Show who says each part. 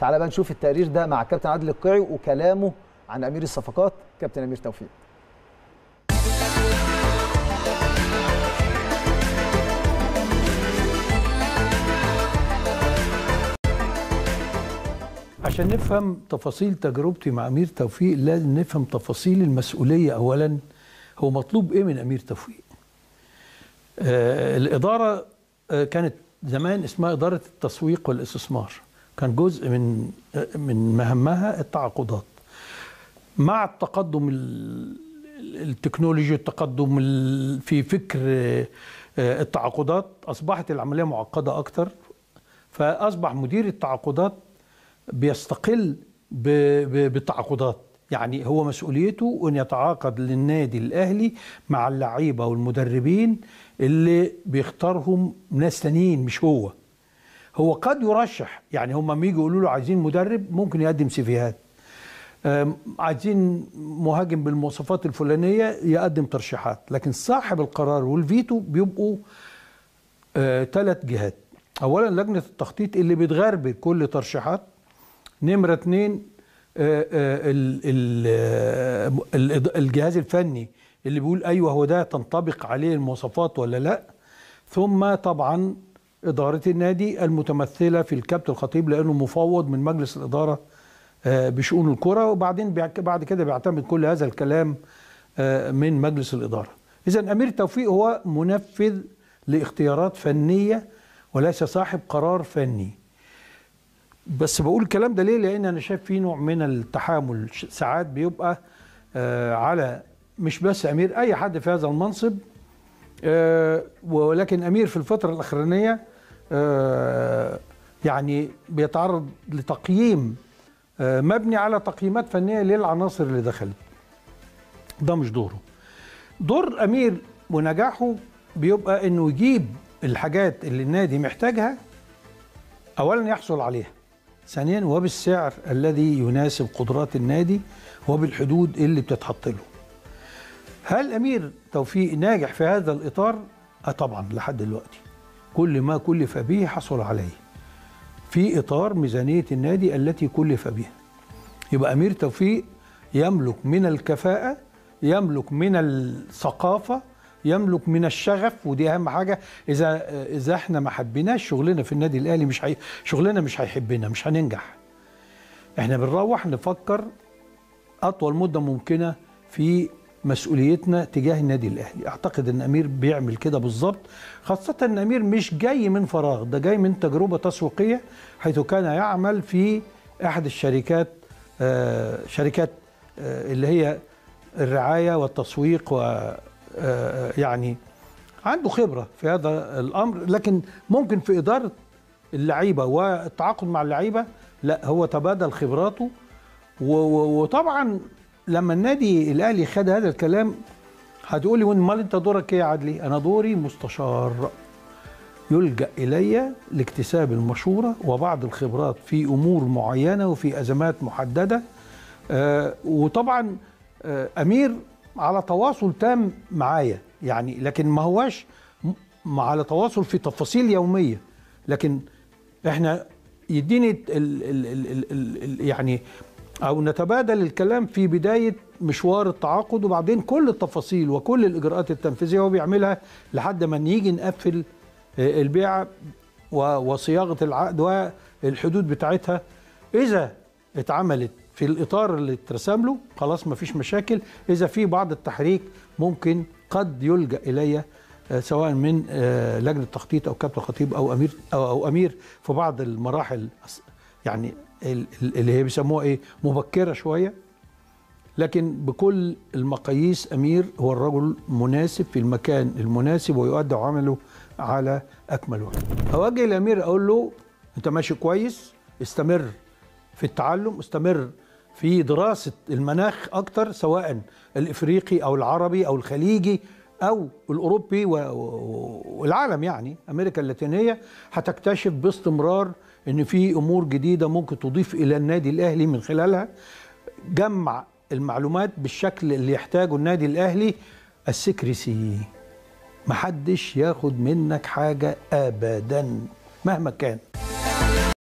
Speaker 1: تعال بقى نشوف التقرير ده مع كابتن عادل القيعي وكلامه عن امير الصفقات كابتن امير توفيق
Speaker 2: عشان نفهم تفاصيل تجربتي مع امير توفيق لازم نفهم تفاصيل المسؤوليه اولا هو مطلوب ايه من امير توفيق آه الاداره آه كانت زمان اسمها اداره التسويق والاستثمار كان جزء من آه من مهمها التعاقدات مع التقدم التكنولوجي التقدم في فكر التعاقدات اصبحت العمليه معقده اكتر فاصبح مدير التعاقدات بيستقل بالتعاقدات يعني هو مسؤوليته ان يتعاقد للنادي الاهلي مع اللعيبه والمدربين اللي بيختارهم ناس تانيين مش هو هو قد يرشح يعني هم لما يجوا يقولوا له عايزين مدرب ممكن يقدم سيفيهات عايزين مهاجم بالمواصفات الفلانيه يقدم ترشيحات لكن صاحب القرار والفيتو بيبقوا ثلاث جهات اولا لجنه التخطيط اللي بتغربل كل ترشيحات نمرة اتنين الجهاز الفني اللي بيقول ايوه هو ده تنطبق عليه المواصفات ولا لا ثم طبعا اداره النادي المتمثله في الكابتن الخطيب لانه مفوض من مجلس الاداره بشؤون الكره وبعدين بعد كده بيعتمد كل هذا الكلام من مجلس الاداره اذا امير توفيق هو منفذ لاختيارات فنيه وليس صاحب قرار فني بس بقول الكلام ده ليه لان انا شايف في نوع من التحامل ساعات بيبقى آه على مش بس امير اي حد في هذا المنصب آه ولكن امير في الفتره الاخرانيه آه يعني بيتعرض لتقييم آه مبني على تقييمات فنيه للعناصر اللي دخلت ده مش دوره دور امير ونجاحه بيبقى انه يجيب الحاجات اللي النادي محتاجها اولا يحصل عليها ثانيا وبالسعر الذي يناسب قدرات النادي وبالحدود اللي بتتحط له هل امير توفيق ناجح في هذا الاطار اه طبعا لحد دلوقتي كل ما كلف به حصل عليه في اطار ميزانيه النادي التي كلف بها يبقى امير توفيق يملك من الكفاءه يملك من الثقافه يملك من الشغف ودي اهم حاجه اذا اذا احنا ما حبيناش شغلنا في النادي الاهلي مش حي... شغلنا مش هيحبنا مش هننجح احنا بنروح نفكر اطول مده ممكنه في مسؤوليتنا تجاه النادي الاهلي اعتقد ان امير بيعمل كده بالظبط خاصه ان امير مش جاي من فراغ ده جاي من تجربه تسويقيه حيث كان يعمل في احد الشركات آه شركات آه اللي هي الرعايه والتسويق و يعني عنده خبرة في هذا الأمر لكن ممكن في إدارة اللعيبة والتعاقد مع اللعيبة لا هو تبادل خبراته وطبعا لما النادي الأهلي خد هذا الكلام هتقولي امال انت دورك ايه يا عدلي؟ انا دوري مستشار يلجا الي لاكتساب المشوره وبعض الخبرات في امور معينه وفي ازمات محدده آه وطبعا آه امير على تواصل تام معايا يعني لكن ما هواش على تواصل في تفاصيل يوميه لكن احنا يديني ال ال ال ال ال يعني او نتبادل الكلام في بدايه مشوار التعاقد وبعدين كل التفاصيل وكل الاجراءات التنفيذيه هو بيعملها لحد ما نيجي نقفل البيعه وصياغه العقد والحدود بتاعتها اذا اتعملت في الاطار اللي اترسم له خلاص ما فيش مشاكل اذا في بعض التحريك ممكن قد يلجا الي سواء من لجنه تخطيط او كابتن خطيب او امير او, أو امير في بعض المراحل يعني اللي هي بيسموها ايه مبكره شويه لكن بكل المقاييس امير هو الرجل مناسب في المكان المناسب ويؤدي عمله على اكمل وجه. اوجه الامير اقول له انت ماشي كويس استمر في التعلم استمر في دراسه المناخ اكتر سواء الافريقي او العربي او الخليجي او الاوروبي والعالم يعني امريكا اللاتينيه هتكتشف باستمرار ان في امور جديده ممكن تضيف الى النادي الاهلي من خلالها جمع المعلومات بالشكل اللي يحتاجه النادي الاهلي السكرسي محدش ياخد منك حاجه ابدا مهما كان